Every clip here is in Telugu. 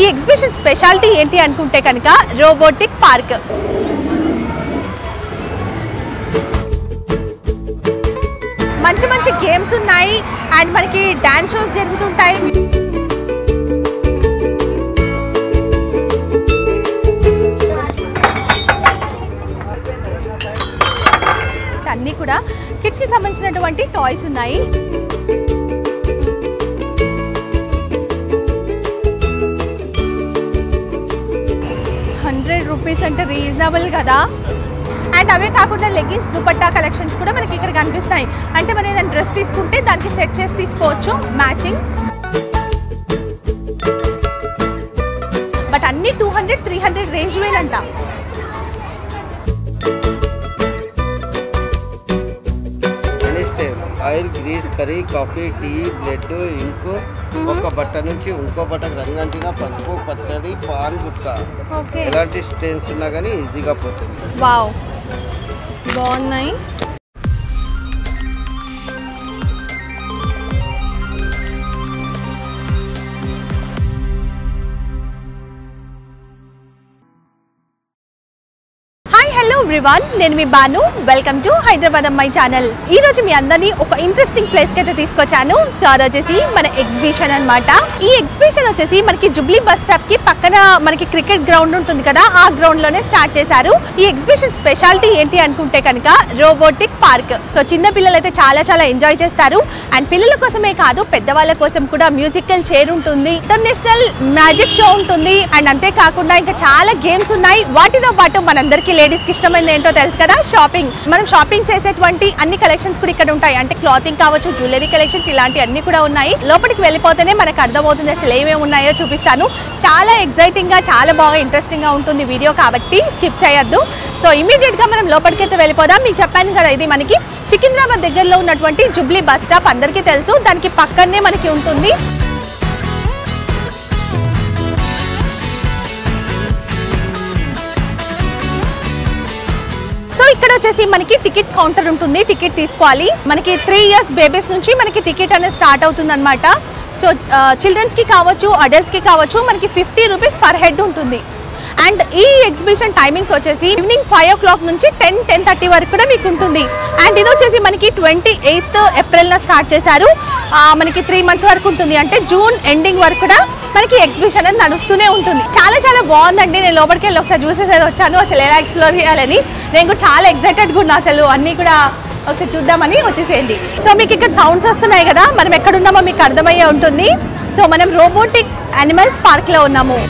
ఎగ్జిబిషన్ స్పెషాలిటీ ఏంటి అనుకుంటే కనుక రోబోటిక్ పార్క్ మంచి మంచి గేమ్స్ ఉన్నాయి అండ్ మనకి డాన్స్ షోస్ జరుగుతుంటాయి అన్నీ కూడా కిడ్స్కి సంబంధించినటువంటి టాయ్స్ ఉన్నాయి హండ్రెడ్ రూపీస్ అంటే రీజనబుల్ కదా అండ్ అవే కాకుండా లెగిన్స్ దుపట్టా కలెక్షన్స్ కూడా మనకి ఇక్కడ కనిపిస్తాయి అంటే మనం ఏదైనా డ్రెస్ తీసుకుంటే దానికి సెట్ చేసి తీసుకోవచ్చు మ్యాచింగ్ బట్ అన్ని two hundred three hundred range వేనంట stains oil grease curry coffee tea blood ink ఒక బట్ట నుంచి ఇంకో బట్టకు రంగంటిన పసుపు పచ్చడి పాన్ గుట్కా ఓకే ఎలాంటి స్టెయిన్స్ ఉన్నా కానీ ఈజీగా పోతుంది వావ్ బాగున్నాయి హాయ్ హలో ఎవ్రీవన్ నేను మీ బాను వెల్కమ్ టు హైదరాబాద్ అమ్మాయి ఛానల్ ఈ రోజు మీ అందరినీ ఒక ఇంట్రెస్టింగ్ ప్లేస్ కి అయితే తీసుకొచ్చాను సో అది వచ్చేసి మన ఎగ్జిబిషన్ అన్నమాట ఈ ఎగ్జిబిషన్ వచ్చేసి మనకి జుబ్లీ బస్ స్టాప్ కి పక్కన మనకి క్రికెట్ గ్రౌండ్ ఉంటుంది కదా ఆ గ్రౌండ్ లోనే స్టార్ట్ చేశారు ఈ ఎగ్జిబిషన్ స్పెషాలిటీ ఏంటి అనుకుంటే కనుక రోబోటిక్ పార్క్ సో చిన్న పిల్లలు అయితే చాలా చాలా ఎంజాయ్ చేస్తారు అండ్ పిల్లల కోసమే కాదు పెద్దవాళ్ళ కోసం కూడా మ్యూజికల్ చైర్ ఉంటుంది ఇంటర్నేషనల్ మ్యాజిక్ షో ఉంటుంది అండ్ అంతేకాకుండా ఇంకా చాలా గేమ్స్ ఉన్నాయి వాటితో పాటు మనందరికీ లేడీస్ కి ఇష్టమైనది ఏంటో తెలుసు కదా షాపింగ్ మనం షాపింగ్ చేసేటువంటి అన్ని కలెక్షన్స్ కూడా ఇక్కడ ఉంటాయి అంటే క్లాతింగ్ కావచ్చు జ్యువెలరీ కలెక్షన్స్ ఇలాంటి అన్ని కూడా ఉన్నాయి లోపలికి వెళ్ళిపోతేనే మనకు అర్థమవుతుంది అసలు ఏమేమి ఉన్నాయో చూపిస్తాను చాలా ఎక్సైటింగ్ గా చాలా బాగా ఇంట్రెస్టింగ్ గా ఉంటుంది వీడియో కాబట్టి స్కిప్ చేయొద్దు సో ఇమీడియట్ గా మనం లోపలికి అయితే వెళ్ళిపోదాం మీకు చెప్పాను కదా ఇది మనకి సికింద్రాబాద్ దగ్గరలో ఉన్నటువంటి జుబ్లీ బస్ స్టాప్ అందరికీ తెలుసు దానికి పక్కనే మనకి ఉంటుంది సో ఇక్కడ వచ్చేసి మనకి టికెట్ కౌంటర్ ఉంటుంది టికెట్ తీసుకోవాలి మనకి త్రీ ఇయర్స్ బేబీస్ నుంచి మనకి టికెట్ అనేది స్టార్ట్ అవుతుంది అనమాట సో చిల్డ్రన్స్కి కావచ్చు అడల్ట్స్కి కావచ్చు మనకి ఫిఫ్టీ రూపీస్ పర్ హెడ్ ఉంటుంది అండ్ ఈ ఎగ్జిబిషన్ టైమింగ్స్ వచ్చేసి ఈవినింగ్ ఫైవ్ ఓ క్లాక్ నుంచి టెన్ టెన్ థర్టీ వరకు కూడా మీకు ఉంటుంది అండ్ ఇది వచ్చేసి మనకి ట్వంటీ ఎయిత్ ఏప్రిల్న స్టార్ట్ చేశారు ఆ, మనకి త్రీ మంత్స్ వరకు ఉంటుంది అంటే జూన్ ఎండింగ్ వరకు కూడా మనకి ఎగ్జిబిషన్ అనేది నడుస్తూనే ఉంటుంది చాలా చాలా బాగుందండి నేను లోపలికి వెళ్ళి ఒకసారి చూసేసేది వచ్చాను అసలు ఎలా ఎక్స్ప్లోర్ చేయాలని నేను కూడా చాలా ఎక్సైటెడ్గా ఉన్నా అసలు అన్నీ కూడా ఒకసారి చూద్దామని వచ్చేసేయండి సో మీకు ఇక్కడ సౌండ్స్ వస్తున్నాయి కదా మనం ఎక్కడున్నామో మీకు అర్థమయ్యే ఉంటుంది సో మనం రోబోటిక్ యానిమల్స్ పార్క్లో ఉన్నాము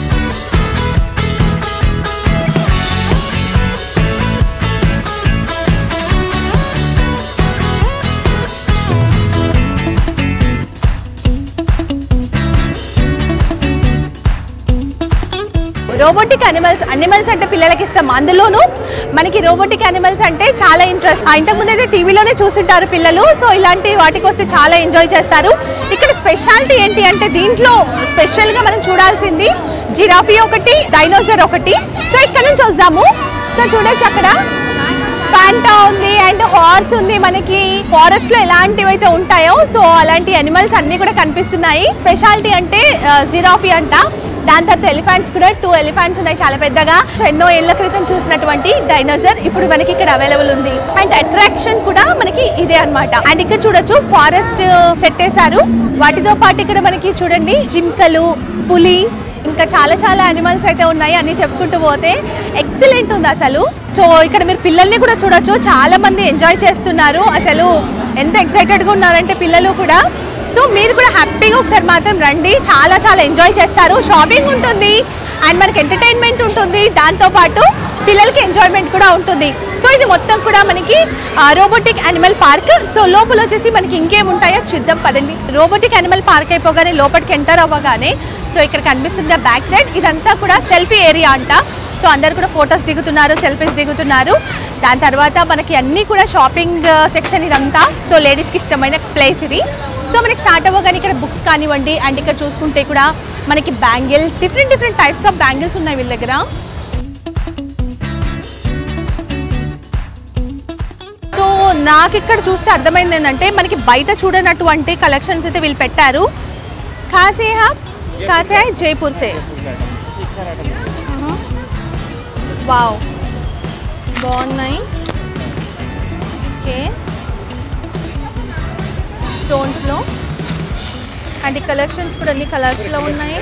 రోబోటిక్ అనిమల్స్ అనిమల్స్ అంటే పిల్లలకి ఇష్టం అందులోనూ మనకి రోబోటిక్ అనిమల్స్ అంటే చాలా ఇంట్రెస్ట్ ఇంతకుముందు అయితే టీవీలోనే చూసింటారు పిల్లలు సో ఇలాంటి వాటికి వస్తే చాలా ఎంజాయ్ చేస్తారు ఇక్కడ స్పెషాలిటీ ఏంటి అంటే దీంట్లో స్పెషల్గా మనం చూడాల్సింది జిరాఫీ ఒకటి డైనోసర్ ఒకటి సో ఇక్కడ నుంచి వద్దాము సో చూడొచ్చు అక్కడ ఫ్యాంటా ఉంది అండ్ హార్స్ ఉంది మనకి ఫారెస్ట్ లో ఎలాంటివి అయితే ఉంటాయో సో అలాంటి అనిమల్స్ అన్ని కూడా కనిపిస్తున్నాయి స్పెషాలిటీ అంటే జిరాఫీ అంట దాని తర్వాత ఎలిఫెంట్స్ కూడా టూ ఎలిఫెంట్స్ ఉన్నాయి చాలా పెద్దగా సో ఎన్నో ఏళ్ల క్రితం చూసినటువంటి డైనోసర్ ఇప్పుడు మనకి ఇక్కడ అవైలబుల్ ఉంది అండ్ అట్రాక్షన్ కూడా మనకి ఇదే అన్నమాట అండ్ ఇక్కడ చూడొచ్చు ఫారెస్ట్ సెట్ వేశారు వాటితో పాటు ఇక్కడ మనకి చూడండి జింకలు పులి ఇంకా చాలా చాలా అనిమల్స్ అయితే ఉన్నాయి అన్ని చెప్పుకుంటూ పోతే ఎక్సలెంట్ ఉంది అసలు సో ఇక్కడ మీరు పిల్లల్ని కూడా చూడొచ్చు చాలా మంది ఎంజాయ్ చేస్తున్నారు అసలు ఎంత ఎక్సైటెడ్ గా ఉన్నారంటే పిల్లలు కూడా సో మీరు కూడా హ్యాపీగా ఒకసారి మాత్రం రండి చాలా చాలా ఎంజాయ్ చేస్తారు షాపింగ్ ఉంటుంది అండ్ మనకి ఎంటర్టైన్మెంట్ ఉంటుంది దాంతో పాటు పిల్లలకి ఎంజాయ్మెంట్ కూడా ఉంటుంది సో ఇది మొత్తం కూడా మనకి రోబోటిక్ యానిమల్ పార్క్ సో లోపల వచ్చేసి మనకి ఇంకేం ఉంటాయో చూద్దాం పదండి రోబోటిక్ యానిమల్ పార్క్ అయిపోగానే లోపలికి ఎంటర్ అవ్వగానే సో ఇక్కడ కనిపిస్తుంది బ్యాక్ సైడ్ ఇదంతా కూడా సెల్ఫీ ఏరియా అంట సో అందరు కూడా ఫొటోస్ దిగుతున్నారు సెల్ఫీస్ దిగుతున్నారు దాని తర్వాత మనకి అన్నీ కూడా షాపింగ్ సెక్షన్ ఇదంతా సో లేడీస్కి ఇష్టమైన ప్లేస్ ఇది సో మనకి స్టార్ట్ అవ్వగానే ఇక్కడ బుక్స్ కానివ్వండి అండ్ ఇక్కడ చూసుకుంటే కూడా మనకి bangles different different types of bangles ఉన్నాయి వీళ్ళ దగ్గర సో నాకు ఇక్కడ చూస్తే అర్థమైంది ఏంటంటే మనకి బయట చూడనటువంటి కలెక్షన్స్ అయితే వీళ్ళు పెట్టారు కాసే హా కాసే హై జైపూర్ సే వావ్ బాగున్నాయి ఓకే స్టోన్స్లో అండ్ ఈ కలెక్షన్స్ కూడా అన్ని కలర్స్లో ఉన్నాయి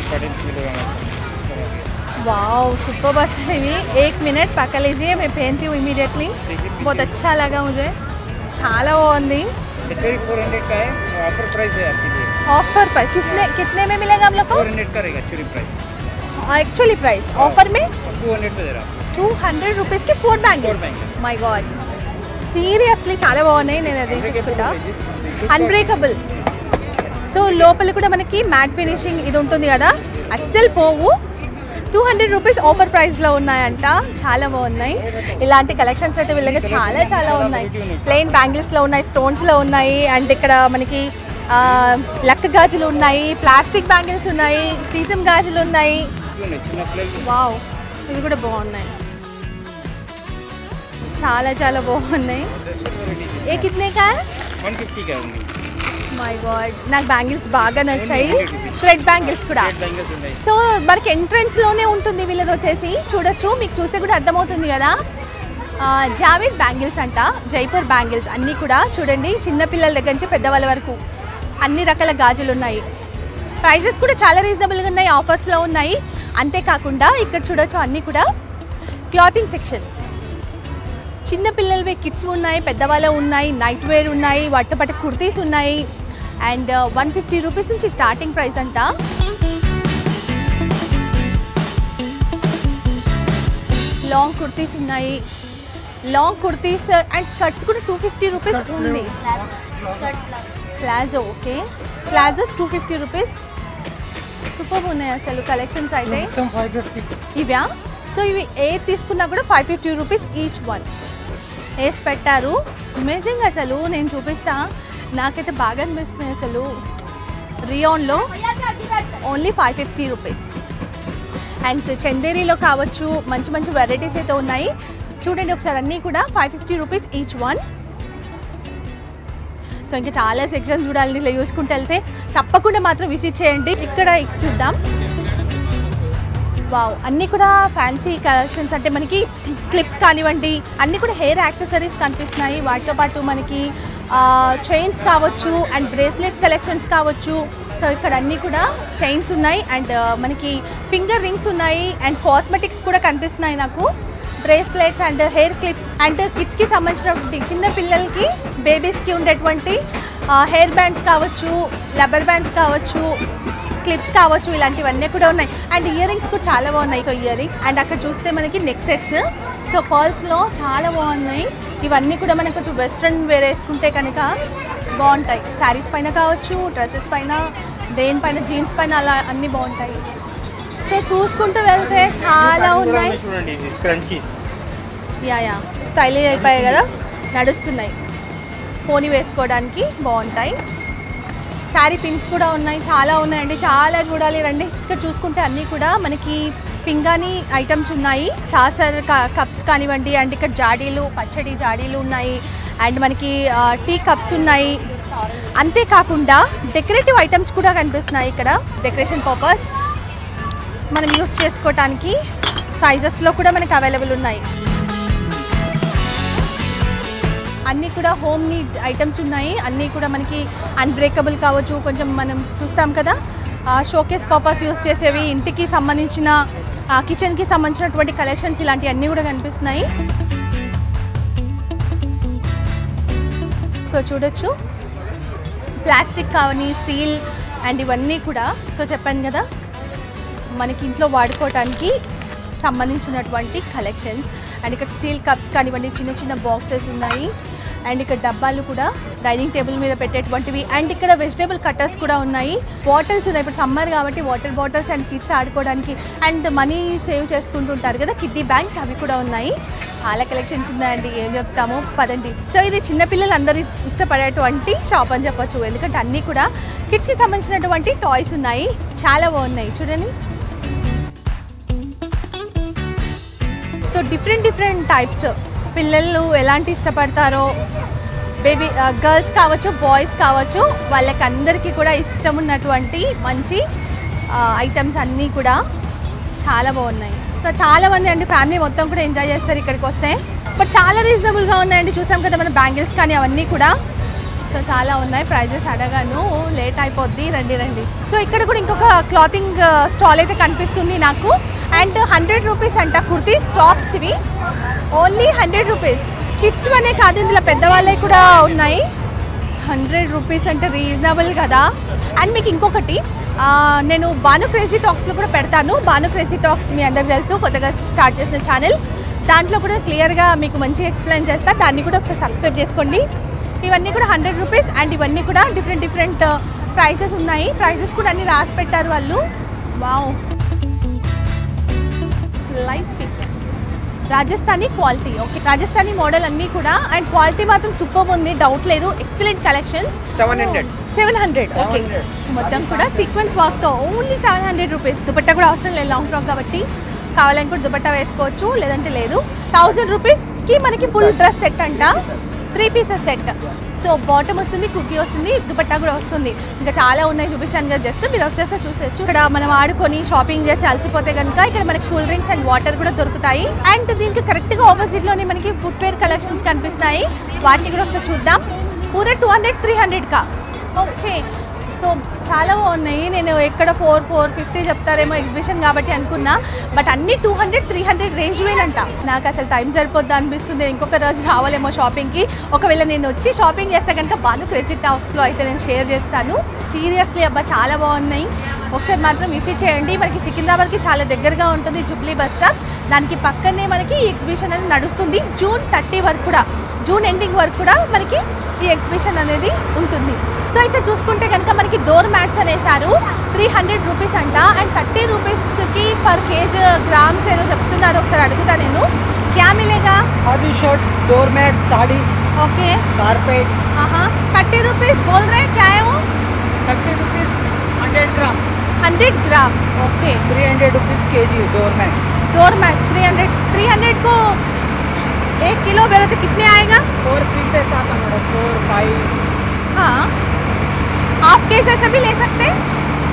वाओ सुपर बस है ये एक मिनट पका लीजिए मैं पहनती हूँ इमीडिएटली बहुत अच्छा लगा मुझे చాలా బాగుంది फोर हंड्रेड का है ऑफर प्राइस है आपके लिए ऑफर पर किसने कितने में मिलेगा हम लोग को फोर हंड्रेड का रहेगा actually price actually price offer में टू हंड्रेड पे दे रहा हूँ టూ హండ్రెడ్ రూపీస్కి four Four bangles bangles. My God seriously చాలా బాగున్నాయి నేను అది తీసుకుంటా అన్బ్రేకబుల్ సో లోపల కూడా మనకి మ్యాట్ ఫినిషింగ్ ఇది ఉంటుంది కదా అస్సలు పోవు టూ హండ్రెడ్ రూపీస్ ఆఫర్ ప్రైస్లో ఉన్నాయంట చాలా బాగున్నాయి ఇలాంటి కలెక్షన్స్ అయితే వీళ్ళ దగ్గర చాలా చాలా ఉన్నాయి ప్లెయిన్ బ్యాంగిల్స్లో ఉన్నాయి స్టోన్స్లో ఉన్నాయి అండ్ ఇక్కడ మనకి ఆ, లక్క గాజులు ఉన్నాయి ప్లాస్టిక్ బ్యాంగిల్స్ ఉన్నాయి సీసం గాజులు ఉన్నాయి చిన్న పిల్లలు వావ్ ఇవి కూడా బాగున్నాయి చాలా చాలా బాగున్నాయి ఏ కితనే కా వన్ ఫిఫ్టీ का ఉంది మై గాడ్ నాకు బ్యాంగిల్స్ బాగా నచ్చాయి థ్రెడ్ బ్యాంగిల్స్ కూడా రెడ్ బ్యాంగిల్స్ ఉన్నాయి సో మనకి ఎంట్రన్స్ లోనే ఉంటుంది వీళ్ళది వచ్చేసి చూడొచ్చు మీకు చూస్తే కూడా అర్థమవుతుంది కదా ఆ, జావేద్ బ్యాంగిల్స్ అంట జైపూర్ బ్యాంగిల్స్ అన్నీ కూడా చూడండి చిన్న పిల్లల దగ్గర నుంచి పెద్దవాళ్ళ వరకు అన్ని రకాల గాజులు ఉన్నాయి ప్రైజెస్ కూడా చాలా రీజనబుల్గా ఉన్నాయి ఆఫర్స్లో ఉన్నాయి అంతేకాకుండా ఇక్కడ చూడొచ్చు అన్నీ కూడా క్లాతింగ్ సెక్షన్ చిన్న పిల్లలవి కిడ్స్ ఉన్నాయి పెద్దవాళ్ళ ఉన్నాయి నైట్ వేర్ ఉన్నాయి వాటితో పాటు కుర్తీస్ ఉన్నాయి అండ్ వన్ ఫిఫ్టీ రూపీస్ నుంచి స్టార్టింగ్ ప్రైస్ అంట లాంగ్ కుర్తీస్ ఉన్నాయి లాంగ్ కుర్తీస్ అండ్ స్కర్ట్స్ కూడా టూ ఫిఫ్టీ రూపీస్ ఉంది palazzo okay palazzos two fifty rupees super ఉన్నాయి అసలు కలెక్షన్స్ అయితే మొత్తం ఫైవ్ ఫిఫ్టీ ఇవా సో ఇవి ఏ తీసుకున్నా కూడా five fifty rupees each one వేసి పెట్టారు అమేజింగ్ అసలు నేను చూపిస్తా నాకైతే బాగా అనిపిస్తుంది అసలు రియాన్లో only five fifty rupees and చందేరీలో కావచ్చు మంచి మంచి వెరైటీస్ అయితే ఉన్నాయి చూడండి ఒకసారి అన్నీ కూడా five fifty rupees each one so ఇంకా చాలా సెక్షన్స్ చూడాలి ఇలా చూసుకుంటూ వెళ్తే తప్పకుండా మాత్రం విజిట్ చేయండి ఇక్కడ ఇక్ చూద్దాం వావ్ అన్నీ కూడా ఫ్యాన్సీ కలెక్షన్స్ అంటే మనకి క్లిప్స్ కానివ్వండి అన్నీ కూడా హెయిర్ యాక్సెసరీస్ కనిపిస్తున్నాయి వాటితో పాటు మనకి చైన్స్ కావచ్చు అండ్ బ్రేస్లెట్ కలెక్షన్స్ కావచ్చు సో ఇక్కడ అన్నీ కూడా చైన్స్ ఉన్నాయి అండ్ మనకి ఫింగర్ రింగ్స్ ఉన్నాయి అండ్ కాస్మెటిక్స్ కూడా కనిపిస్తున్నాయి నాకు bracelets and hair clips and కిడ్స్కి సంబంధించినటువంటి చిన్న పిల్లలకి బేబీస్కి ఉండేటువంటి హెయిర్ బ్యాండ్స్ కావచ్చు రబ్బర్ బ్యాండ్స్ కావచ్చు క్లిప్స్ కావచ్చు ఇలాంటివన్నీ కూడా ఉన్నాయి అండ్ ఇయర్ రింగ్స్ కూడా చాలా బాగున్నాయి సో ఇయర్ రింగ్స్ అండ్ అక్కడ చూస్తే మనకి నెక్ సెట్స్ సో పర్ల్స్లో చాలా బాగున్నాయి ఇవన్నీ కూడా మనకు కొంచెం వెస్ట్రన్ వేర్ వేసుకుంటే కనుక బాగుంటాయి శారీస్ పైన కావచ్చు డ్రెస్సెస్ పైన దేనిపైన జీన్స్ పైన అలా అన్నీ బాగుంటాయి సో చూసుకుంటూ వెళ్తే చాలా ఉన్నాయి చూడండి ఇది క్రంచీ యా యా స్టైలిష్ అయిపోయాయి కదా నడుస్తున్నాయి పోనీ వేసుకోవడానికి బాగుంటాయి శారీ పిన్స్ కూడా ఉన్నాయి చాలా ఉన్నాయండి చాలా చూడాలి రండి ఇక్కడ చూసుకుంటే అన్నీ కూడా మనకి పింగాణి ఐటమ్స్ ఉన్నాయి సాసర్ కప్స్ కానివ్వండి అండ్ ఇక్కడ జాడీలు పచ్చడి జాడీలు ఉన్నాయి అండ్ మనకి ఆ, టీ కప్స్ ఉన్నాయి అంతేకాకుండా డెకరేటివ్ ఐటమ్స్ కూడా కనిపిస్తున్నాయి ఇక్కడ డెకరేషన్ పర్పస్ మనం యూస్ చేసుకోవటానికి సైజెస్లో కూడా మనకి అవైలబుల్ ఉన్నాయి అన్నీ కూడా హోమ్ నీడ్ ఐటమ్స్ ఉన్నాయి అన్నీ కూడా మనకి అన్బ్రేకబుల్ కావచ్చు కొంచెం మనం చూస్తాం కదా షోకేస్ పర్పస్ యూస్ చేసేవి ఇంటికి సంబంధించిన కిచెన్కి సంబంధించినటువంటి కలెక్షన్స్ ఇలాంటివి అన్నీ కూడా కనిపిస్తున్నాయి సో చూడొచ్చు ప్లాస్టిక్ కానీ స్టీల్ అండ్ ఇవన్నీ కూడా సో చెప్పాను కదా మనకి ఇంట్లో వాడుకోవటానికి సంబంధించినటువంటి కలెక్షన్స్ అండ్ ఇక్కడ స్టీల్ కప్స్ కానివ్వండి చిన్న చిన్న బాక్సెస్ ఉన్నాయి అండ్ ఇక్కడ డబ్బాలు కూడా డైనింగ్ టేబుల్ మీద పెట్టేటువంటివి అండ్ ఇక్కడ వెజిటేబుల్ కట్టర్స్ కూడా ఉన్నాయి బాటిల్స్ ఉన్నాయి ఇప్పుడు సమ్మర్ కాబట్టి వాటర్ బాటిల్స్ అండ్ కిడ్స్ ఆడుకోవడానికి అండ్ మనీ సేవ్ చేసుకుంటుంటారు కదా కిడ్డీ బ్యాంక్స్ అవి కూడా ఉన్నాయి చాలా కలెక్షన్స్ ఉన్నాయండి ఏం చెప్తాము పదండి సో ఇది చిన్నపిల్లలు అందరూ ఇష్టపడేటువంటి షాప్ అని చెప్పొచ్చు ఎందుకంటే అన్నీ కూడా కిడ్స్కి సంబంధించినటువంటి టాయ్స్ ఉన్నాయి చాలా బాగున్నాయి చూడండి సో డిఫరెంట్ డిఫరెంట్ టైప్స్ పిల్లలు ఎలాంటి ఇష్టపడతారో బేబీ గర్ల్స్ కావచ్చు బాయ్స్ కావచ్చు వాళ్ళకి అందరికీ కూడా ఇష్టం ఉన్నటువంటి మంచి ఐటమ్స్ అన్నీ కూడా చాలా బాగున్నాయి సో చాలా మంది అండి ఫ్యామిలీ మొత్తం కూడా ఎంజాయ్ చేస్తారు ఇక్కడికి వస్తే బట్ చాలా రీజనబుల్గా ఉన్నాయండి చూసాం కదా మన బ్యాంగిల్స్ కానీ అవన్నీ కూడా సో చాలా ఉన్నాయి ప్రైజెస్ అడగాను లేట్ అయిపోద్ది రండి రండి సో ఇక్కడ కూడా ఇంకొక క్లాతింగ్ స్టాల్ అయితే కనిపిస్తుంది నాకు అండ్ హండ్రెడ్ రూపీస్ అంట కుర్తీస్ టాప్స్ ఇవి ఓన్లీ హండ్రెడ్ రూపీస్ కిడ్స్ అనే కాదు ఇందులో పెద్దవాళ్ళవి కూడా ఉన్నాయి హండ్రెడ్ రూపీస్ అంటే రీజనబుల్ కదా అండ్ మీకు ఇంకొకటి ఆ, నేను బాను క్రేజీ టాక్స్లో కూడా పెడతాను బాను క్రేజీ టాక్స్ మీ అందరికి తెలుసు కొత్తగా స్టార్ట్ చేసిన ఛానల్ దాంట్లో కూడా క్లియర్గా మీకు మంచిగా ఎక్స్ప్లెయిన్ చేస్తా దాన్ని కూడా ఒకసారి సబ్స్క్రైబ్ చేసుకోండి ఇవన్నీ కూడా హండ్రెడ్ రూపీస్ అండ్ ఇవన్నీ కూడా డిఫరెంట్ డిఫరెంట్ ప్రైసెస్ ఉన్నాయి ప్రైసెస్ కూడా అన్ని రాసి పెట్టారు వాళ్ళు wow light pink Rajasthani quality okay Rajasthani model అన్నీ కూడా అండ్ క్వాలిటీ మాత్రం సూపర్ ఉంది డౌట్ లేదు excellent collections seven hundred seven hundred okay 700. మొత్తం కూడా సీక్వెన్స్ వర్క్తో only seven hundred rupees dupatta కూడా అవసరం లేదు లాంగ్ ఫ్రాక్ కాబట్టి కావాలనుకుంటే దుపట్టా వేసుకోవచ్చు లేదంటే లేదు థౌజండ్ రూపీస్కి మనకి ఫుల్ డ్రెస్ సెట్ అంట three pieces set so bottom వస్తుంది కుర్తీ వస్తుంది దుపట్టా కూడా వస్తుంది ఇంకా చాలా ఉన్నాయి చూపించాను కదా జస్ట్ మీరు వచ్చేస్తే చూసేయచ్చు ఇక్కడ మనం ఆడుకొని షాపింగ్ చేసి అలసిపోతే కనుక ఇక్కడ మనకి కూల్ డ్రింక్స్ అండ్ వాటర్ కూడా దొరుకుతాయి అండ్ దీనికి కరెక్ట్గా ఆపోజిట్లోనే మనకి ఫుట్వేర్ కలెక్షన్స్ కనిపిస్తున్నాయి వాటిని కూడా ఒకసారి చూద్దాం పూరే టూ హండ్రెడ్ త్రీ హండ్రెడ్ కా ఓకే సో చాలా బాగున్నాయి నేను ఎక్కడ ఫోర్ ఫోర్ ఫిఫ్టీ చెప్తారేమో ఎగ్జిబిషన్ కాబట్టి అనుకున్నా బట్ అన్ని two hundred three hundred range వేనంట నాకు అసలు టైం సరిపోద్ది అనిపిస్తుంది ఇంకొక రోజు రావాలేమో షాపింగ్కి ఒకవేళ నేను వచ్చి షాపింగ్ చేస్తే కనుక బాను క్రెడిట్ టాక్స్లో అయితే నేను షేర్ చేస్తాను సీరియస్లీ అబ్బా చాలా బాగున్నాయి ఒకసారి మాత్రం విజిట్ చేయండి మనకి సికింద్రాబాద్కి చాలా దగ్గరగా ఉంటుంది జుబ్లీ బస్ స్టాప్ దానికి పక్కనే మనకి ఈ ఎగ్జిబిషన్ అనేది నడుస్తుంది జూన్ థర్టీ వరకు కూడా జూన్ ఎండింగ్ వరకు కూడా మనకి ఈ ఎగ్జిబిషన్ అనేది ఉంటుంది సో ఇక్కడ చూసుకుంటే కనుక మనకి డోర్ మ్యాట్స్ అనేసారు త్రీ హండ్రెడ్ రూపీస్ అంట అండ్ థర్టీ రూపీస్కి పర్ కేజ్ గ్రామ్స్ ఏదో చెప్తున్నారు ఒకసారి అడుగుతా నేను క్యా మిలేగా khadi shirts door mat saris okay carpet ఆహా థర్టీ రూపీస్ బోల్ రే క్యా है वो thirty rupees hundred gram hundred grams okay three hundred rupees K G door mat door mats three hundred three hundred को एक किलो बेरो तो कितने आएगा फोर पीसेस आता मैडम फोर फाइव हाँ హాఫ్ కేజీ ऐसा भी ले सकते हैं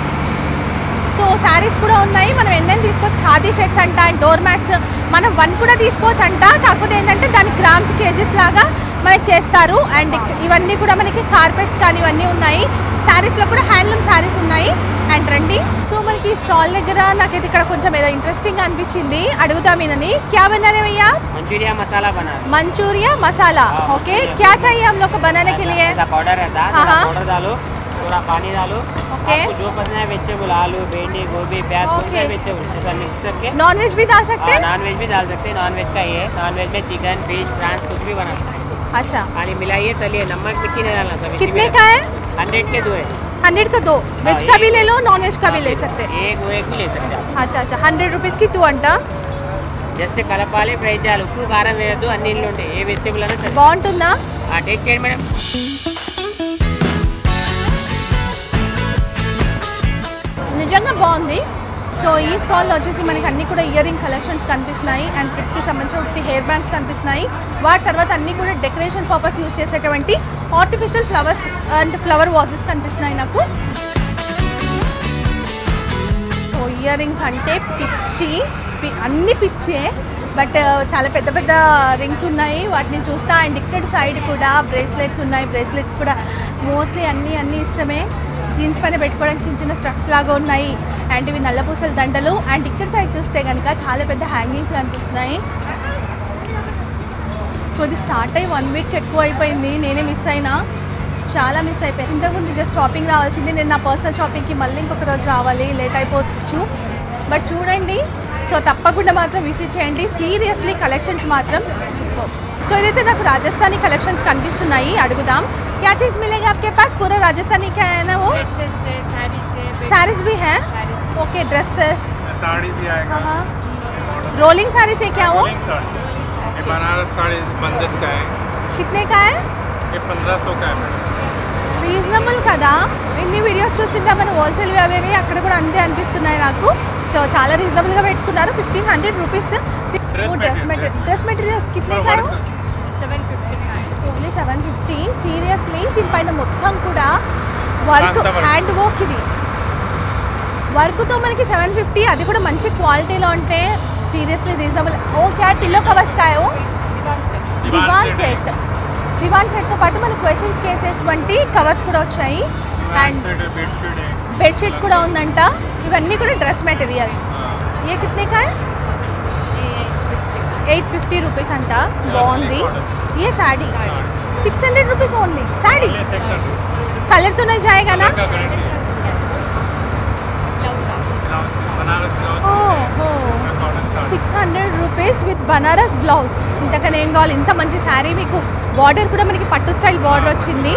సో శారీస్ కూడా ఉన్నాయి మనం ఎన్నెన్ని తీసుకోవచ్చు ఖాదీ షర్ట్స్ అంట అండ్ డోర్ మ్యాట్స్ మనం వన్ కూడా తీసుకోవచ్చు అంట కాకపోతే ఏంటంటే దాని గ్రామ్స్ కేజీస్ లాగా మనకి చేస్తారు అండ్ ఇక్- ఇవన్నీ కూడా మనకి కార్పెట్స్ కానీ ఇవన్నీ ఉన్నాయి శారీస్లో కూడా హ్యాండ్లూమ్ శారీస్ ఉన్నాయి అండ్ రండి సో మనకి స్టాల్ దగ్గర నాకైతే ఇక్కడ కొంచెం ఏదో ఇంట్రెస్టింగ్ అనిపించింది అడుగుదాం ఈయనని క్యా బనానే भैया मंचूरिया मसाला बना है। मंचूरिया मसाला हाँ, ओके मंचूरिया। क्या चाहिए हम लोग को बनाने के लिए ऐसा पाउडर रहता है हाँ, थोड़ा हाँ। पाउडर डालो थोड़ा पानी डालो ओके। आपको जो पसंद है वेजिटेबल आलू भिंडी गोभी प्याज कौन ओके। सा वेजिटेबल ऐसा मिक्स करके नॉन वेज भी डाल सकते हैं नॉन वेज भी डाल सकते हैं नॉन वेज का ये नॉन वेज में चिकन फिश फ्रांस कुछ भी बना सकते हैं अच्छा खाली मिलाइए तलिए नमक कुछ ही नहीं डालना सब कितने का है हंड्रेड के दो है हंड्रेड का दो वेज हाँ, का एक- भी ले लो नॉन वेज का भी ले सकते हैं एक वो एक भी ले सकते हैं अच्छा अच्छा హండ్రెడ్ రూపీస్కి టూ అంట జస్ట్ కలపాలి ఫ్రై చేయాలి ఉప్పు కారం వేయద్దు అన్ని ఇల్లు ఉంటాయి ఏ వెజిటేబుల్ అన్నా సరే బాగుంటుందా ఆ టేస్ట్ చేయండి మేడం నిజంగా బాగుంది సో ఈ స్టాల్లో వచ్చేసి మనకి అన్ని కూడా ఇయర్ రింగ్ కలెక్షన్స్ కనిపిస్తున్నాయి అండ్ కిడ్స్కి సంబంధించిన హెయిర్ బ్యాండ్స్ కనిపిస్తున్నాయి వాటి తర్వాత అన్ని కూడా డెకరేషన్ పర్పస్ యూస్ చేసేటువంటి artificial flowers and flower vases కనిపిస్తున్నాయి నాకు సో ఇయర్ రింగ్స్ అంటే పిచ్చి పి- అన్ని పిచ్చే బట్ చాలా పెద్ద పెద్ద రింగ్స్ ఉన్నాయి వాటిని చూస్తా అండ్ ఇక్కడ సైడ్ కూడా బ్రేస్లెట్స్ ఉన్నాయి బ్రేస్లెట్స్ కూడా మోస్ట్లీ అన్నీ అన్నీ ఇష్టమే జీన్స్ పైన పెట్టుకోవడానికి చిన్న చిన్న స్ట్రక్స్ లాగా ఉన్నాయి అండ్ ఇవి నల్లపూసల దండలు అండ్ ఇక్కడ సైడ్ చూస్తే కనుక చాలా పెద్ద హ్యాంగింగ్స్ కనిపిస్తున్నాయి సో ఇది స్టార్ట్ అయ్యి వన్ వీక్ ఎక్కువ అయిపోయింది నేనే మిస్ అయినా చాలా మిస్ అయిపోయింది ఇంతకుముందు జస్ట్ షాపింగ్ రావాల్సింది నేను నా పర్సనల్ షాపింగ్కి మళ్ళీ ఇంకొక రోజు రావాలి లేట్ అయిపోవచ్చు బట్ చూడండి సో తప్పకుండా మాత్రం విజిట్ చేయండి సీరియస్లీ కలెక్షన్స్ మాత్రం సూపర్ సో ఇదైతే నాకు రాజస్థానీ కలెక్షన్స్ కనిపిస్తున్నాయి అడుగుదాం क्या चीज़ मिलेगा आपके पास पूरा राजस्थानी क्या है ना वो साड़ीज भी हैं ओके ड्रेसेस साड़ी भी आएगा हाँ रोलिंग साड़ी से क्या वो रोलिंग साड़ी ये बनारस साड़ी बंदिश का है कितने का है ये पंद्रह सौ का है मैडम రీజనబుల్ కదా ఇన్ని వీడియోస్ చూస్తుంటే మన హోల్సేల్ అవేవి అక్కడ కూడా అంతే అనిపిస్తున్నాయి నాకు సో చాలా రీజనబుల్గా పెట్టుకున్నారు fifteen hundred rupees dress material dress materials కిట్నే కాయో ఓన్లీ సెవెన్ ఫిఫ్టీ సీరియస్లీ దీనిపైన మొత్తం కూడా వర్క్ అంతా work. హ్యాండ్ వర్క్ ఇది వర్క్తో మనకి సెవెన్ ఫిఫ్టీ అది కూడా మంచి క్వాలిటీలో ఉంటే సీరియస్లీ రీజనబుల్ ఓ క్యా పిల్లో కవర్స్ కాయో దివాన్ సెట్ దివాన్ సెట్తో పాటు మన క్వశ్చన్స్కి వేసేటువంటి కవర్స్ కూడా వచ్చాయి అండ్ बेड बेडशीट है బెడ్షీట్ కూడా ఉందంట ఇవన్నీ కూడా డ్రెస్ మెటీరియల్స్ ఏ కితనే కా ఎయిట్ ఫిఫ్టీ రూపీస్ అంట బాగుంది ఏ sari six hundred rupees only sari ये सिक्स हंड्रेड कलर तो नहीं जाएगा ना का गारंटी है ब्लाउज बनारस ब्लाउज ఓహో cotton sari six hundred rupees with Banaras blouse ఇంతకన్నా ఏం కావాలి ఇంత మంచి శారీ మీకు బార్డర్ కూడా మనకి పట్టు స్టైల్ బార్డర్ వచ్చింది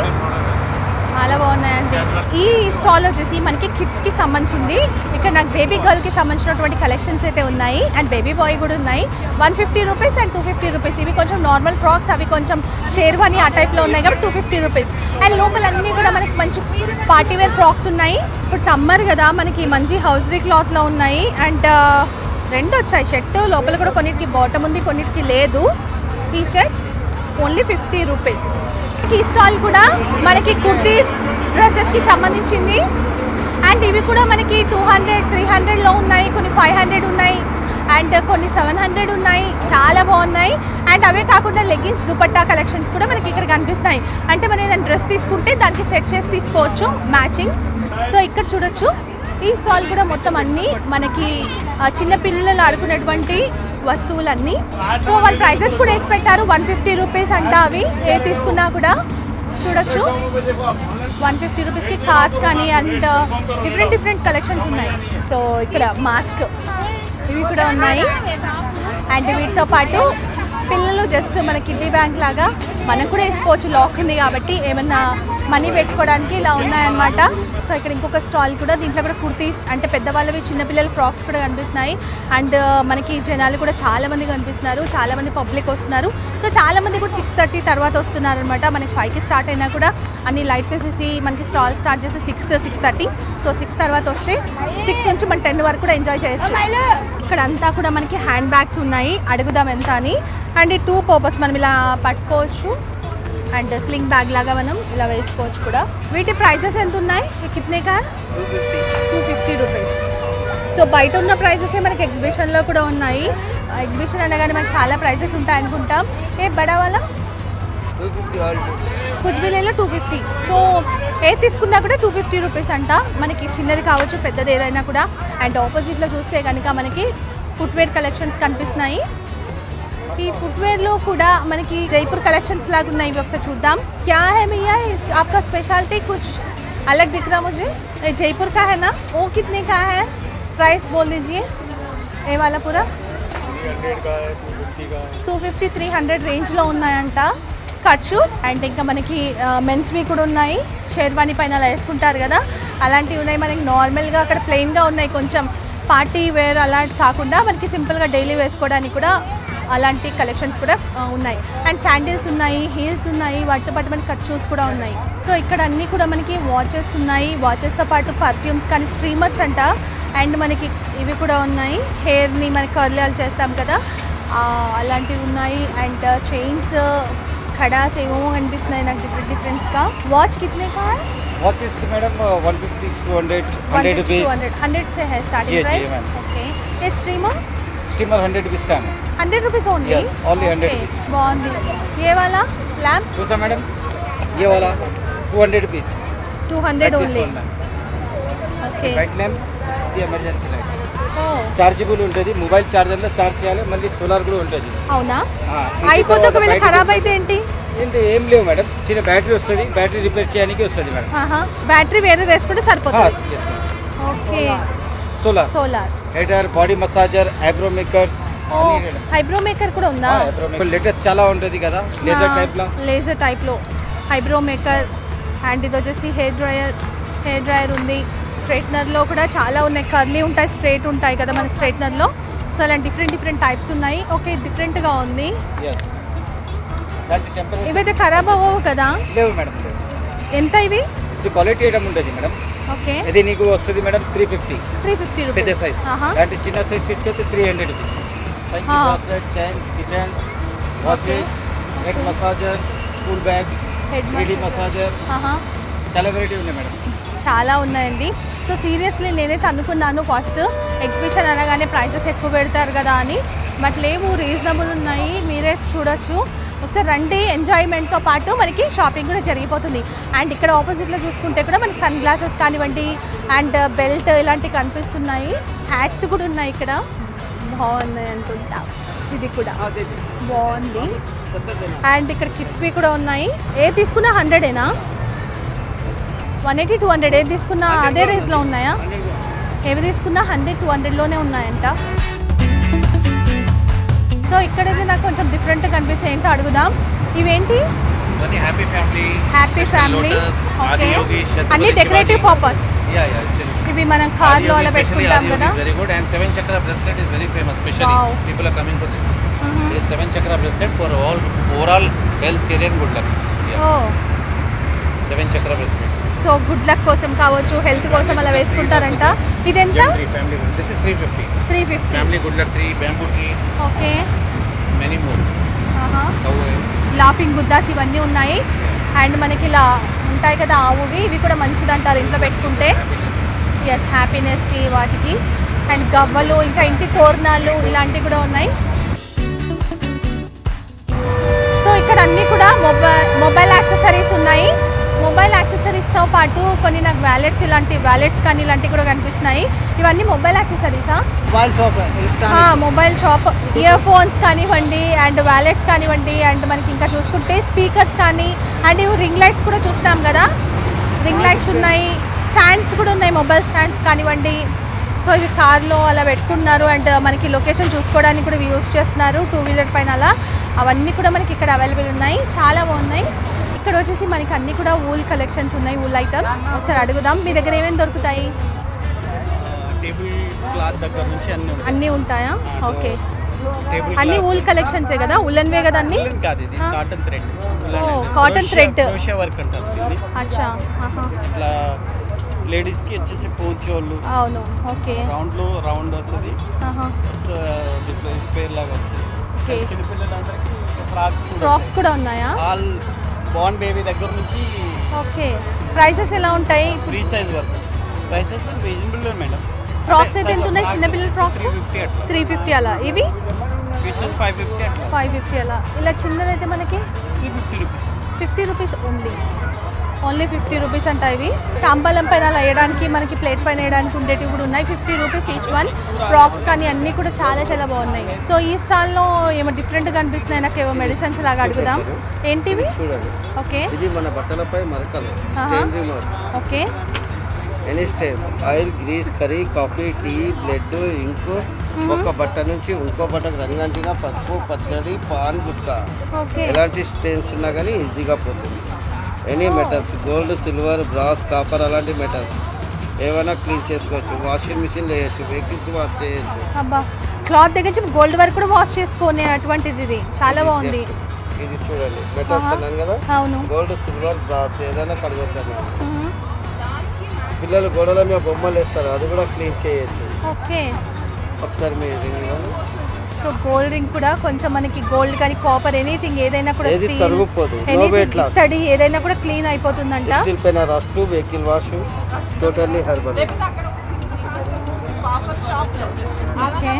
చాలా బాగున్నాయండి ఈ స్టాల్ వచ్చేసి మనకి కిడ్స్కి సంబంధించింది ఇక్కడ నాకు బేబీ గర్ల్కి సంబంధించినటువంటి కలెక్షన్స్ అయితే ఉన్నాయి అండ్ బేబీ బాయ్ కూడా ఉన్నాయి one fifty rupees and two fifty rupees ఇవి కొంచెం నార్మల్ ఫ్రాక్స్ అవి కొంచెం షేర్వాని ఆ టైప్లో ఉన్నాయి కాబట్టి టూ ఫిఫ్టీ రూపీస్ అండ్ లోపల అన్నీ కూడా మనకి మంచి పార్టీ వేర్ ఫ్రాక్స్ ఉన్నాయి ఇప్పుడు సమ్మర్ కదా మనకి మంచి హౌస్రీ క్లాత్లో ఉన్నాయి అండ్ రెండు వచ్చాయి షర్ట్ లోపల కూడా కొన్నిటికి బాటమ్ ఉంది కొన్నిటికి లేదు ఈ షర్ట్స్ ఓన్లీ ఫిఫ్టీ రూపీస్ ఈ స్టాల్ కూడా మనకి కుర్తీస్ డ్రెస్సెస్కి సంబంధించింది అండ్ ఇవి కూడా మనకి టూ హండ్రెడ్ త్రీ హండ్రెడ్లో ఉన్నాయి కొన్ని ఫైవ్ హండ్రెడ్ ఉన్నాయి అండ్ కొన్ని సెవెన్ హండ్రెడ్ ఉన్నాయి చాలా బాగున్నాయి అండ్ అవే కాకుండా లెగిన్స్ దుపట్టా కలెక్షన్స్ కూడా మనకి ఇక్కడ కనిపిస్తాయి అంటే మనం ఏదైనా డ్రెస్ తీసుకుంటే దానికి సెట్ చేసి తీసుకోవచ్చు మ్యాచింగ్ సో ఇక్కడ చూడొచ్చు ఈ స్టాల్ కూడా మొత్తం అన్నీ మనకి ఆ, చిన్న పిల్లలు ఆడుకునేటువంటి వస్తువులన్నీ సో వాళ్ళ ప్రైజెస్ కూడా వేసి పెట్టారు వన్ ఫిఫ్టీ రూపీస్ అంట అవి ఏ తీసుకున్నా కూడా చూడొచ్చు వన్ ఫిఫ్టీ రూపీస్కి కార్స్ కానీ అండ్ డిఫరెంట్ డిఫరెంట్ కలెక్షన్స్ ఉన్నాయి సో ఇక్కడ మాస్క్ ఇవి కూడా ఉన్నాయి అండ్ వీటితో పాటు పిల్లలు జస్ట్ మన కిడ్నీ బ్యాంక్ లాగా మనం కూడా వేసుకోవచ్చు లాక్ ఉంది కాబట్టి ఏమన్నా మనీ పెట్టుకోవడానికి ఇలా ఉన్నాయన్నమాట సో ఇక్కడ ఇంకొక స్టాల్ కూడా దీంట్లో కూడా కుర్తీస్ అంటే పెద్దవాళ్ళవి చిన్నపిల్లల ఫ్రాక్స్ కూడా కనిపిస్తున్నాయి అండ్ మనకి జనాలు కూడా చాలా మంది కనిపిస్తున్నారు చాలా మంది పబ్లిక్ వస్తున్నారు సో చాలా మంది కూడా సిక్స్ థర్టీ తర్వాత వస్తున్నారు అనమాట మనకి ఫైవ్కి స్టార్ట్ అయినా కూడా అన్ని లైట్స్ వేసేసి మనకి స్టాల్ స్టార్ట్ చేసి six six thirty so six తర్వాత వస్తే సిక్స్ నుంచి మన టెన్ వరకు కూడా ఎంజాయ్ చేయొచ్చు ఇక్కడ అంతా కూడా మనకి హ్యాండ్ బ్యాగ్స్ ఉన్నాయి అడుగుదాం ఎంత అని అండ్ ఈ టూ పర్పస్ మనం ఇలా పట్టుకోవచ్చు అండ్ స్లింగ్ బ్యాగ్ లాగా మనం ఇలా వేసుకోవచ్చు కూడా వీటి ప్రైజెస్ ఎంత ఉన్నాయి ఈ కిత్నేకా టూ ఫిఫ్టీ రూపీస్ సో బయట ఉన్న ప్రైజెస్ మనకి ఎగ్జిబిషన్లో కూడా ఉన్నాయి ఎగ్జిబిషన్ అనగానే మనకి చాలా ప్రైజెస్ ఉంటాయి అనుకుంటాం ఏ బడా వాళ్ళ కుచ్బిలేలో టూ ఫిఫ్టీ సో ఏది తీసుకున్నా కూడా టూ ఫిఫ్టీ రూపీస్ అంట మనకి చిన్నది కావచ్చు పెద్దది ఏదైనా కూడా అండ్ ఆపోజిట్లో చూస్తే కనుక మనకి ఫుట్వేర్ కలెక్షన్స్ కనిపిస్తున్నాయి ఈ ఫుట్వేర్లో కూడా మనకి జైపూర్ కలెక్షన్స్ లాగా ఉన్నాయి ఇవి ఒకసారి చూద్దాం క్యా है भैया इस आपका स्पेशलिटी कुछ अलग दिख रहा मुझे ये जयपुर का है ना वो कितने का है प्राइस बोल दीजिए ये वाला पूरा టూ ఫిఫ్టీ త్రీ హండ్రెడ్ రేంజ్లో ఉన్నాయంట కట్ షూస్ అండ్ ఇంకా మనకి మెన్స్వి కూడా ఉన్నాయి షేర్వాణి పైన అలా వేసుకుంటారు కదా అలాంటివి ఉన్నాయి మనకి నార్మల్గా అక్కడ ప్లెయిన్గా ఉన్నాయి కొంచెం పార్టీ వేర్ అలా కాకుండా మనకి సింపుల్గా డైలీ వేసుకోవడానికి కూడా అలాంటి కలెక్షన్స్ కూడా ఆ, ఉన్నాయి అండ్ శాండిల్స్ ఉన్నాయి హీల్స్ ఉన్నాయి వాటితో పాటు మనకి కట్ షూస్ కూడా ఉన్నాయి సో ఇక్కడ అన్నీ కూడా మనకి వాచెస్ ఉన్నాయి వాచెస్తో పాటు పర్ఫ్యూమ్స్ కానీ స్ట్రీమర్స్ అంట అండ్ మనకి ఇవి కూడా ఉన్నాయి హెయిర్ని మనకి కర్లాలు చేస్తాం కదా ఆ, అలాంటివి ఉన్నాయి అండ్ చైన్స్ ఖడాస్ ఏమో కనిపిస్తున్నాయి నాకు డిఫరెంట్ డిఫరెంట్స్గా వాచ్ కితనే కా वॉच इस madam one fifty two hundred hundred rupees hundred hundred से है जी, स्टार्टिंग जी, प्राइस ma'am. ओके ये स्ट्रीमर स्टीमर हंड्रेड रुपीज का है hundred rupees only Yes, only 100 rupees. బాగుంది ఏ వాలా ల్యాంప్ दूसरा मैडम ये वाला two hundred rupees two hundred only okay light lamp ఇది ఎమర్జెన్సీ లైట్ ఓ చార్జబుల్ ఉంటుంది మొబైల్ చార్జర్లో చార్జ్ చేయాలి మళ్ళీ సోలార్ కూడా ఉంటుంది అవునా ఆ, ఇంటి అయిపోతే తర్వాత ఒకవేళ బయటికి ఖరాబ్ అయితే ఏంటి ఏంటి ఏం లేవు మేడం చిన్న బ్యాటరీ వస్తుంది బ్యాటరీ రిపేర్ చేయడానికి వస్తుంది మేడం ఆహా బ్యాటరీ వేరే వేసుకుంటే సరిపోతుంది okay solar solar heater body massager eyebrow makers ఓ ఐబ్రో మేకర్ కూడా ఉందా లేటెస్ట్ చాలా ఉంటుంది కదా లేజర్ టైప్ లో లేజర్ టైప్లో ఐబ్రో మేకర్ అండ్ ఇది వచ్చేసి హెయిర్ డ్రయర్ హెయిర్ డ్రయర్ ఉంది స్ట్రైట్నర్లో కూడా చాలా ఉన్నాయి కర్లీ ఉంటాయి స్ట్రైట్ ఉంటాయి కదా మన స్ట్రైట్నర్లో సో అలాంటి డిఫరెంట్ డిఫరెంట్ టైప్స్ ఉన్నాయి ఓకే డిఫరెంట్గా ఉంది ఎస్ దాంట్లో టెంపరేచర్ ఇవైతే ఖరాబ్ అవ్వవు కదా లేవు మేడం లేవు. ఎంత ఇవి ఇది క్వాలిటీ ఐటమ్ ఉంటుంది మేడం ఓకే ఇది నీకు వస్తుంది madam three fifty three fifty పెద్ద రూపీస్ సైజ్ ఆహా దాంట్లో చిన్న సైజ్ తీసుకొస్తే త్రీ హండ్రెడ్ రూపీస్ ఆ. Chains kitchens watches head massager cool bag head three massager ఆహా చాలా వెరైటీ ఉన్నాయి మేడం చాలా ఉన్నాయండి సో సీరియస్లీ నేనైతే అనుకున్నాను ఫస్ట్ ఎగ్జిబిషన్ అనగానే ప్రైసెస్ ఎక్కువ పెడతారు కదా అని బట్ లేవు రీజనబుల్ ఉన్నాయి మీరే చూడొచ్చు ఒకసారి రండి ఎంజాయ్మెంట్తో పాటు మనకి షాపింగ్ కూడా జరిగిపోతుంది అండ్ ఇక్కడ ఆపోజిట్లో చూసుకుంటే కూడా మనకి సన్ గ్లాసెస్ కానివ్వండి అండ్ బెల్ట్ ఇలాంటివి కనిపిస్తున్నాయి హ్యాట్స్ కూడా ఉన్నాయి ఇక్కడ బాగున్నాయి అనుకుంటా ఇది కూడా బాగుంది అండ్ ఇక్కడ కిడ్స్వి కూడా ఉన్నాయి ఏ తీసుకున్నా హండ్రెడేనా వన్ ఎయిటీ టూ హండ్రెడ్ ఏది తీసుకున్నా అదే రేంజ్లో ఉన్నాయా ఏవి తీసుకున్నా హండ్రెడ్ టూ హండ్రెడ్లోనే ఉన్నాయంట సో ఇక్కడైతే నాకు కొంచెం డిఫరెంట్గా కనిపిస్తాయి ఏంటో అడుగుదాం ఇవేంటి One happy family. Happy Shakti family Lotus, okay Adiyogi, Chhatrapati అన్ని decorative Shivaji. Purpose Yeah, yeah. it's ఇవి మనం కార్లో Adiyogi, అలా especially పెట్టుకుంటాం Adiyogi కదా is very good and seven chakra bracelet is very famous. Especially Wow. people are coming for this. It is seven chakra bracelet for all overall health, career, and good luck. Yeah. ఓ Seven chakra bracelet. So good luck కోసం కావచ్చు హెల్త్ కోసం అలా వేసుకుంటారంట ఇదెంత Gem tree, family good. This is 350. Three fifty Family good luck tree, bamboo tree, okay many more. Cow, laughing Buddhas ఇవన్నీ ఉన్నాయి అండ్ మనకి ఇలా ఉంటాయి కదా ఆవువి ఇవి కూడా మంచిది అంటారు ఇంట్లో పెట్టుకుంటే happiness. ఎస్ హ్యాపీనెస్కి వాటికి అండ్ గవ్వలు ఇంకా ఇంటి తోరణాలు ఇలాంటివి కూడా ఉన్నాయి సో ఇక్కడ అన్నీ కూడా మొబైల్ మొబైల్ యాక్సెసరీస్ ఉన్నాయి మొబైల్ యాక్సెసరీస్తో పాటు కొన్ని నాకు వ్యాలెట్స్ ఇలాంటి వ్యాలెట్స్ కానీ ఇలాంటివి కూడా కనిపిస్తున్నాయి ఇవన్నీ మొబైల్ యాక్సెసరీసా मोबाइल शॉप है electronic mobile shop earphones కానివ్వండి అండ్ వ్యాలెట్స్ కానివ్వండి అండ్ మనకి ఇంకా చూసుకుంటే స్పీకర్స్ కానీ అండ్ ఇవి రింగ్ లైట్స్ కూడా చూస్తాం కదా రింగ్ లైట్స్ ఉన్నాయి స్టాండ్స్ కూడా ఉన్నాయి మొబైల్ స్టాండ్స్ కానివ్వండి సో ఇవి కార్లో అలా పెట్టుకున్నారు అండ్ మనకి లొకేషన్ చూసుకోవడానికి కూడా ఇవి యూస్ చేస్తున్నారు టూ వీలర్ పైన అలా అవన్నీ కూడా మనకి ఇక్కడ అవైలబుల్ ఉన్నాయి చాలా బాగున్నాయి ఇక్కడ వచ్చేసి మనకి అన్ని కూడా ఊల్ కలెక్షన్స్ ఉన్నాయి ఊల్ ఐటమ్స్ ఒకసారి అడుగుదాం మీ దగ్గర ఏమేమి దొరుకుతాయి టేబుల్ క్లాత్ దగ్గర నుంచి అన్ని ఉంటాయి. అన్నీ ఉంటాయా ఓకే టేబుల్ అన్ని క్లాత్ ఊల్ కలెక్షన్సే కదా ఉల్లన్వే కదా అన్ని ఉల్లన్ కాదు ఇది ఆ. కాటన్ థ్రెడ్ ఓ, కాటన్ thread. క్రోషియా వర్క్ అంటారు ఇది అచ్చా ఆహా. ఇట్లా లేడీస్ కి వచ్చేసి పోచోళ్ళు అవును ఓకే రౌండ్ లో రౌండ్ వస్తుంది ఆహా. దీంట్లో స్పేర్ లాగా వస్తుంది ఓకే చిన్నపిల్లలందరికీ ఫ్రాక్స్ ఫ్రాక్స్ కూడా ఉన్నాయా ఆల్ బాన్ బేబీ దగ్గర నుంచి ఓకే ప్రైసెస్ ఎలా ఉంటాయి ఫ్రీ సైజ్ వరకు ప్రైసెస్ రీజనబుల్ మేడం ఫ్రాక్స్ అయితే ఎంత ఉన్నాయి చిన్నపిల్లల ఫ్రాక్స్ ఫిఫ్టీ అట్లా త్రీ ఫిఫ్టీ అలా ఇవి పీసెస్ ఫైవ్ ఫిఫ్టీ అట్లా ఫైవ్ ఫిఫ్టీ అలా ఇలా చిన్నదైతే మనకి two fifty rupees fifty rupees only only fifty rupees అంట ఇవి తాంబలం పైన అలా వేయడానికి మనకి ప్లేట్ పైన వేయడానికి ఉండేటివి కూడా ఉన్నాయి fifty rupees each one frocks కానీ అన్నీ కూడా చాలా చాలా బాగున్నాయి సో ఈ స్టాల్లో ఏమో డిఫరెంట్గా అనిపిస్తున్నాయి నాకు ఏవో మెడిసిన్స్ లాగా అడుగుదాం ఏంటివి చూడండి ఓకే ఇది మన బట్టలపై మరకలు ఆహా. Stain remover okay any stains oil grease curry coffee tea blood ink ఒక బట్ట నుంచి ఇంకో బట్టకు రంగంటిన పసుపు పచ్చడి పాన్ గుట్క ఓకే ఎలాంటి స్టెయిన్స్ ఉన్నా కానీ ఈజీగా పోతుంది any metals gold silver brass copper అలాంటి మెటల్స్ ఏమైనా క్లీన్ చేసుకోవచ్చు వాషింగ్ మిషన్లో వేయచ్చు వెహికల్స్ వాష్ చేయొచ్చు అబ్బా క్లాత్ దగ్గర నుంచి గోల్డ్ వరకు కూడా వాష్ చేసుకునే అటువంటిది ఇది చాలా బాగుంది ఇది చూడండి మెటల్స్ ఆహా. అన్నాను కదా అవును గోల్డ్ సిల్వర్ బ్రాస్ ఏదైనా కడగొచ్చు అన్నమాట మ్మ్. పిల్లలు గోడల మీద బొమ్మలు వేస్తారు అది కూడా క్లీన్ చేయొచ్చు ఓకే ఒకసారి మీ రింగ్ సో గోల్డ్ రింగ్ కూడా కొంచెం మనకి గోల్డ్ కానీ కాపర్ ఎనీథింగ్ ఏదైనా కూడా ఏది స్టీల్ తరుగుపోదు. No anything weight loss. ఇత్తడి ఏదైనా కూడా క్లీన్ అయిపోతుందంట స్టీల్ పైన rust vehicle wash totally herbal okay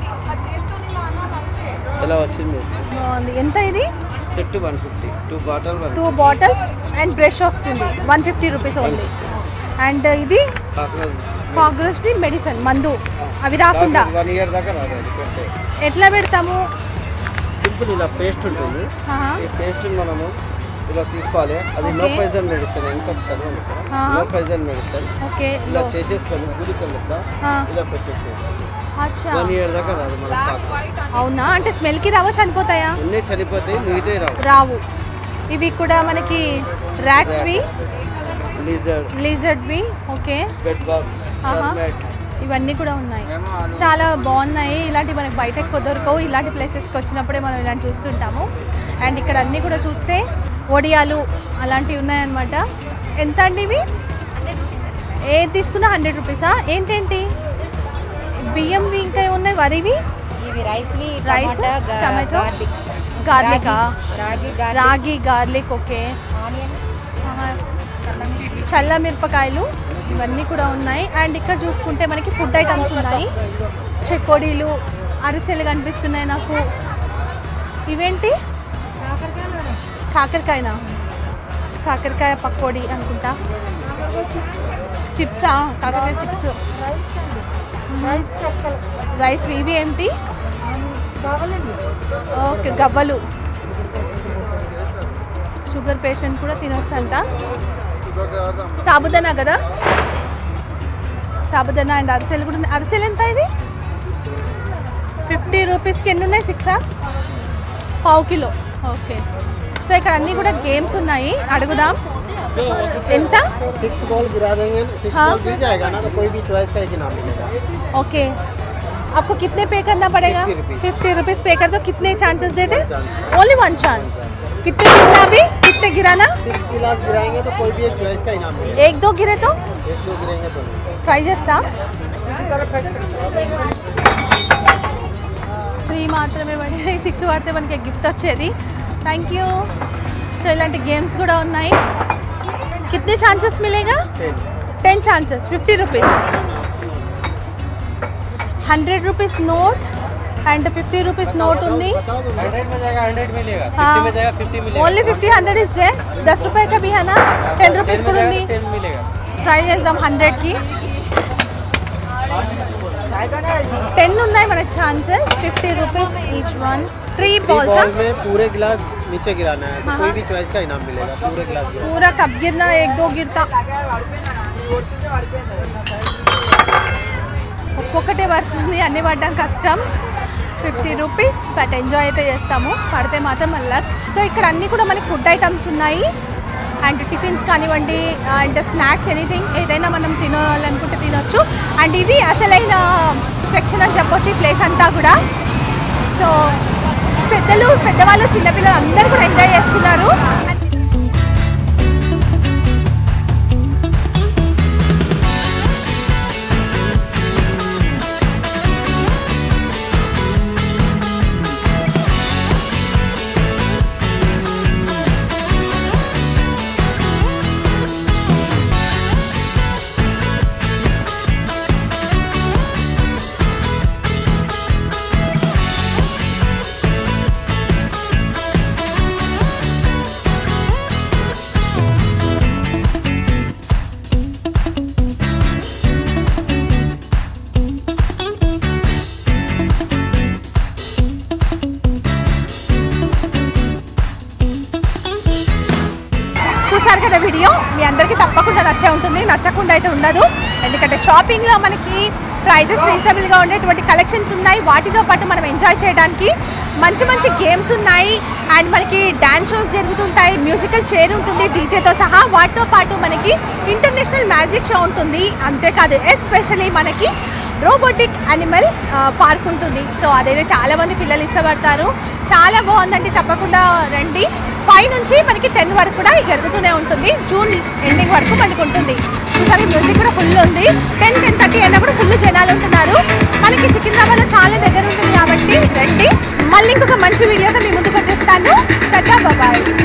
ఎలా వచ్చింది బాగుంది ఎంత ఇది set one fifty two bottle one two bottles and brush వస్తుంది one fifty rupees only and ఇది కాక్రోచ్ది మెడిసిన్ మందు అవి రాకుండా వన్ ఇయర్ దాకా రాదు అది పెడితే ఎట్లా పెడతాము సింపుల్ ఇలా పేస్ట్ ఉంటుంది ఆహా. ఈ పేస్ట్ మనము ఇలా తీసుకోవాలి అది నో Okay. పైజన్ మెడిసిన్ ఇంకా చదవండి ఆహా. నో పైజన్ మెడిసిన్ ఓకే ఇలా లో చేసేసుకొని గుడికల్ లెక్క ఆ. ఇలా పెట్టేసుకోవాలి అచ్చా వన్ ఇయర్ దాకా రాదు మన పాక అవునా అంటే స్మెల్కి రావా చనిపోతాయా అన్నీ చనిపోతాయి మిగతాయి రావు రావు ఇవి కూడా మనకి ర్యాట్స్వి లీజర్ లిజర్డ్వి ఓకే బెడ్ బాక్స్ ఆహా. మ్యాట్ ఇవన్నీ కూడా ఉన్నాయి చాలా బాగున్నాయి ఇలాంటి మనకి బయట ఎక్కువ దొరకవు ఇలాంటి ప్లేసెస్కి వచ్చినప్పుడే మనం ఇలాంటి చూస్తుంటాము అండ్ ఇక్కడ అన్నీ కూడా చూస్తే ఒడియాలు అలాంటివి ఉన్నాయన్నమాట ఎంత అండి ఇవి ఏది తీసుకున్నా హండ్రెడ్ రూపీసా ఏంటేంటి బియ్యంవి ఇంకా ఉన్నాయి వరివి ఇవి రైస్వి రైస్ టమాటా టమాటో గార్లిక్ గార్లికా రాగి గార్లిక్ రాగి గార్లిక్ ఓకే ఆనియన్ ఆహా. చల్ల మిరపకాయలు ఇవన్నీ కూడా ఉన్నాయి అండ్ ఇక్కడ చూసుకుంటే మనకి ఫుడ్ ఐటమ్స్ ఉన్నాయి చెకోడీలు అరిసెలు కనిపిస్తున్నాయి నాకు ఇవేంటి కాకరకాయనా కాకరకాయ పకోడీ అనుకుంటా చిప్సా కాకరకాయ చిప్స్ రైస్ ఇవి ఏంటి ఓకే గవ్వలు షుగర్ పేషెంట్ కూడా తినొచ్చంట సాబుదానా కదా సాబుదానా అండ్ అరిసెలు కూడా ఉన్నాయి. అరిసెలు ఎంత ఇది ఫిఫ్టీ రూపీస్కి ఎన్ని ఉన్నాయి సిక్సా పావు కిలో ఓకే సో ఇక్కడ అన్నీ కూడా గేమ్స్ ఉన్నాయి అడుగుదాం ఎంత सिक्स बॉल गिरा देंगे सिक्स हाँ। बॉल गिर जाएगा ना तो कोई भी चॉइस का एक इनाम मिलेगा ओके आपको कितने पे करना पड़ेगा 50 रुपीस। फिफ्टी रुपीज पे कर दो कितने चांसेस दे दे ओनली वन चांस कितने गिरना भी कितने गिराना सिक्स गिलास गिराएंगे तो कोई भी एक चॉइस का इनाम मिलेगा एक दो गिरे तो एक दो गिरेंगे तो नहीं। ట్రై చేస్తా త్రీ మాత్రమే పడి సిక్స్ పడితే మనకి గిఫ్ట్ వచ్చేది థ్యాంక్ యూ సో ఇలాంటి గేమ్స్ కూడా ఉన్నాయి కితనే ఛాన్సెస్ మిలేగా ten ten chances fifty rupees hundred rupees note and fifty rupees note ఉంది हंड्रेड में जाएगा हंड्रेड मिलेगा हाँ। फिफ्टी में जाएगा फिफ्टी मिलेगा ఓన్లీ ఫిఫ్టీ హండ్రెడ్ ఇస్తే దస్ రూపాయ का भी है ना టెన్ రూపీస్ కూడా ఉంది टेन मिलेगा ట్రై చేద్దాం హండ్రెడ్కి టెన్ ఉన్నాయి మనకి chances fifty rupees each one three balls ball में पूरे गिलास नीचे गिराना है तो हाँ, कोई हाँ। भी चॉइस का इनाम मिलेगा पूरे गिलास गिराना पूरा कब गिरना एक दो गिरता ఒక్కొక్కటే పడుతుంది అన్ని పడడం కష్టం ఫిఫ్టీ రూపీస్ బట్ ఎంజాయ్ అయితే చేస్తాము పడితే మాత్రం మళ్ళీ సో ఇక్కడ అన్నీ కూడా మనకి ఫుడ్ ఐటమ్స్ ఉన్నాయి అండ్ టిఫిన్స్ కానివ్వండి అండ్ స్నాక్స్ ఎనీథింగ్ ఏదైనా మనం తినాలనుకుంటే తినొచ్చు అండ్ ఇది అసలైన సెక్షన్ అని చెప్పొచ్చు ఈ ప్లేస్ అంతా కూడా సో పెద్దలు పెద్దవాళ్ళు చిన్నపిల్లలు అందరూ కూడా ఎంజాయ్ చేస్తున్నారు చూసారు కదా వీడియో మీ అందరికీ తప్పకుండా నచ్చే ఉంటుంది నచ్చకుండా అయితే ఉండదు ఎందుకంటే షాపింగ్లో మనకి ప్రైజెస్ రీజనబుల్గా ఉండేటువంటి కలెక్షన్స్ ఉన్నాయి వాటితో పాటు మనం ఎంజాయ్ చేయడానికి మంచి మంచి గేమ్స్ ఉన్నాయి అండ్ మనకి డ్యాన్స్ షోస్ జరుగుతుంటాయి మ్యూజికల్ చైర్ ఉంటుంది డీజేతో సహా వాటితో పాటు మనకి ఇంటర్నేషనల్ మ్యాజిక్ షో ఉంటుంది అంతేకాదు ఎస్పెషలీ మనకి రోబోటిక్ యానిమల్ పార్క్ ఉంటుంది సో అదైతే చాలా మంది పిల్లలు ఇష్టపడతారు చాలా బాగుందండి తప్పకుండా రండి ఫైవ్ నుంచి మనకి టెన్ వరకు కూడా ఇది జరుగుతూనే ఉంటుంది జూన్ ఎండింగ్ వరకు మనకి ఉంటుంది చూసారు మ్యూజిక్ కూడా ఫుల్ ఉంది టెన్ టెన్ థర్టీ అయినా కూడా ఫుల్ జనాలు ఉంటున్నారు మనకి సికింద్రాబాద్లో చాలా దగ్గర ఉంటుంది కాబట్టి రండి మళ్ళీ ఇంకొక మంచి వీడియోతో మీ ముందుకు వచ్చేస్తాను టటా బాబాయ్